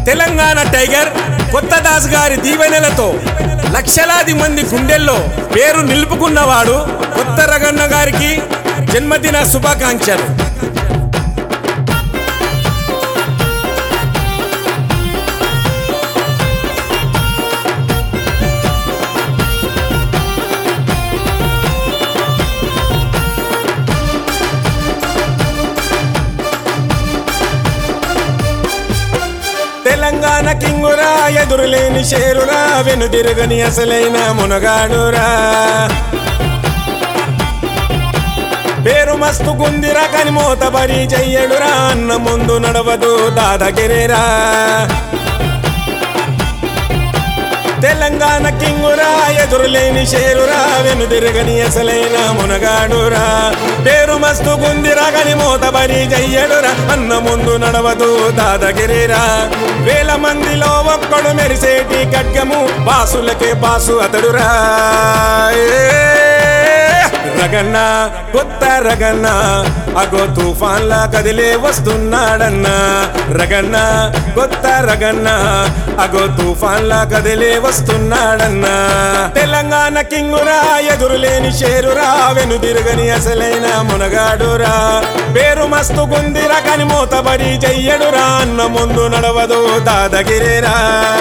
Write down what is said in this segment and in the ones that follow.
Telangana tiger కొత్త దాస్ గారి దీవెనలతో లక్షలాది మంది గుండెల్లో పేరు నిలుపుకున్నవాడు కొత్త రగన్న గారికి జన్మదిన శుభాకాంక్షలు తెలంగాణ కింగురా ఎదురులేని షేరురా వెనుదిరగని అసలైన మునగాడురా పేరు మస్తు గుందిరా కని మోతబరి చెయ్యడురా అన్న ముందు నడవదు దాదగిరిరా తెలంగాణ కింగురా ఎదురులేని షేరురా వెనుదిరగని అసలైన మునగాడురా పేరు మస్తు గుందిరా కని మోతబరి చెయ్యడురా అన్న ముందు నడవదు దాదగిరిరా వేల మందిలో ఒక్కడు మెరిసేటి ఖడ్గము బాసులకే బాసు అతడురా ఏ! రగన్న కొత్త రగన్న అగో తుఫాన్లా కదిలే వస్తున్నాడన్నా రగన్న కొత్త రగన్న అగో తుఫాన్లా కదిలే వస్తున్నాడన్నా తెలంగాణ కింగురా ఎదురులేని షేరురా వెనుదిరగని అసలైన మునగాడురా పేరు మస్తు గుందిరా కని మూతబడి చెయ్యడురా అన్న ముందు నడవదు దాదగిరిరా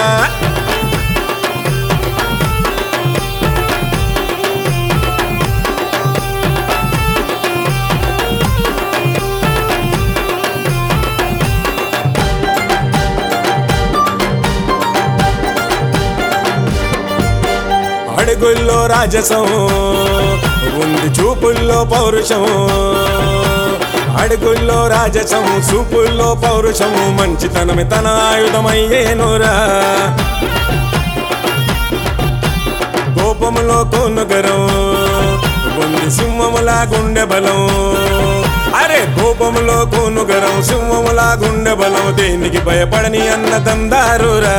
అడుగుల్లో రాజసం ఉంది చూపుల్లో పౌరుషం అడుగుల్లో రాజసం చూపుల్లో పౌరుషము మంచితనమే తన ఆయుధమయ్యేనురా కోపములో కొనుగరం ఉంది సింహములా గుండె బలం అరే కోపములో కొనుగరం సింహములా గుండె బలం దేనికి భయపడని అన్న దందారురా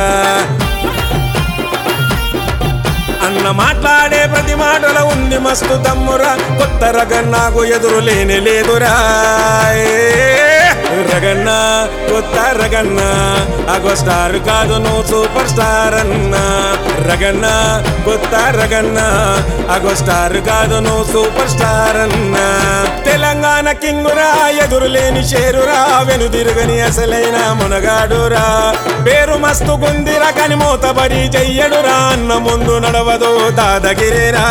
అన్న మాట్లాడే ప్రతి మాటలో ఉంది మస్తు తమ్మురా కొత్త రగన్ నాకు ఎదురు లేని లేదురా ఏ రగన్న కొత్త రగన్న అగో స్టార్ కాదు నువ్వు సూపర్ స్టార్ అన్న రగన్న కొత్త రగన్న అగో స్టార్ కాదు నువ్వు సూపర్ స్టార్ అన్న తెలంగాణ కింగురా ఎదురు లేని షేరురా వెనుదిరుగని అసలైన మునగాడురా పేరు మస్తు గుందిరా కని మూతబడి చెయ్యడురా అన్న ముందు నడవదు దాదగిరిరా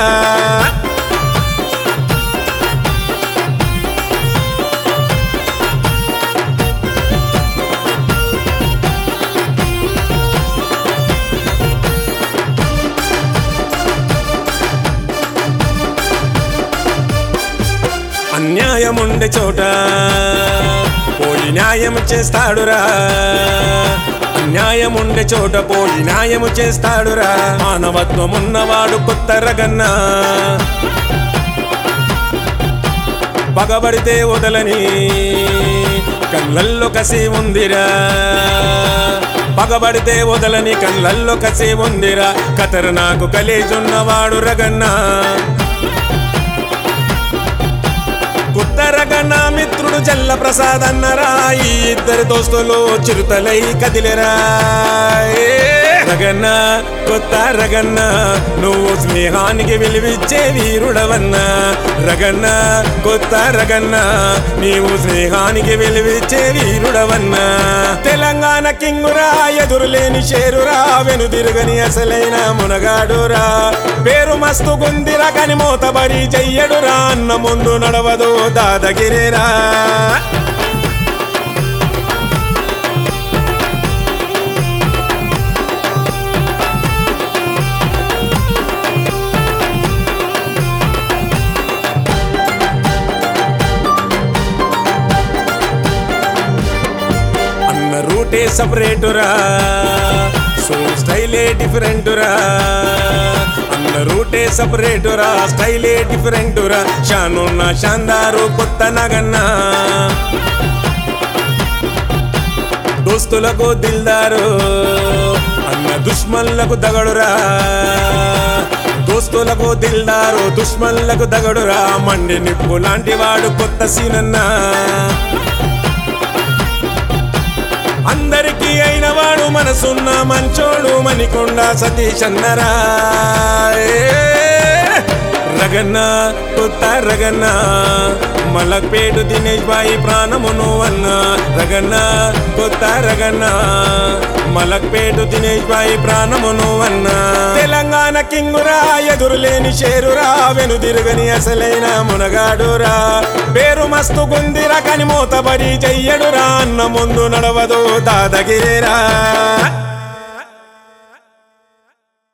అన్యాయముండే చోట పోయి న్యాయం చేస్తాడురా అన్యాయముండే చోట పోయి న్యాయము చేస్తాడురా మానవత్వం ఉన్నవాడు కొత్త రగన్నా పగబడితే వదలని కళ్ళల్లో కసి ఉందిరా పగబడితే వదలని కళ్ళల్లో కసి ఉందిరా కతరు నాకు కలిజున్నవాడు రగన్నా ఉత్తరగణ మిత్రుడు జల్ల ప్రసాద్ అన్నరా ఈ ఇద్దరు దోస్తులు చిరుతలై కదిలేరా ఏ రగన్న కొత్త రగన్న నువ్వు స్నేహానికి విలువిచ్చే వీరుడవన్న రగన్న కొత్త రగన్న నీవు స్నేహానికి విలువిచ్చే వీరుడవన్న తెలంగాణ కింగురా ఎదురులేని షేరురా వెనుదిరుగని అసలైన మునగాడురా పేరు మస్తు గుందిరా కని మూతబడి చెయ్యడురా అన్న ముందు నడవదు దాదగిరిరా అన్న రూటే సపరేటురా సో స్టైలే డిఫరెంటురా అన్న రూటే సపరేటురా స్టైలే డిఫరెంటురా షానున్న షాందారు కొత్త నగన్నా దోస్తులకు దిల్దారు అన్న దుష్మన్లకు దగడురా దోస్తులకు దిల్దారు దుష్మన్లకు దగడురా మండి నిప్పు లాంటి వాడు కొత్త సీనన్నా అందరికీ అయిన వాడు మనసున్న మంచోడు మణికొండ సతీష్ అన్నరా ఏ, రగన్న కొత్త రగన్న మలక్పేటు దినేష్ బాయి ప్రాణమును అన్న రగన్న కొత్త రగన్న మలక్పేటు దినేష్ బాయి ప్రాణమును అన్న తెలంగాణ కింగురా ఎదురులేని షేరురా వెనుదిరుగని అసలైన మునగాడురా పేరు మస్తు గుందిరా కని మూతబడి చెయ్యడురా అన్న ముందు నడవదు దాదగిరిరా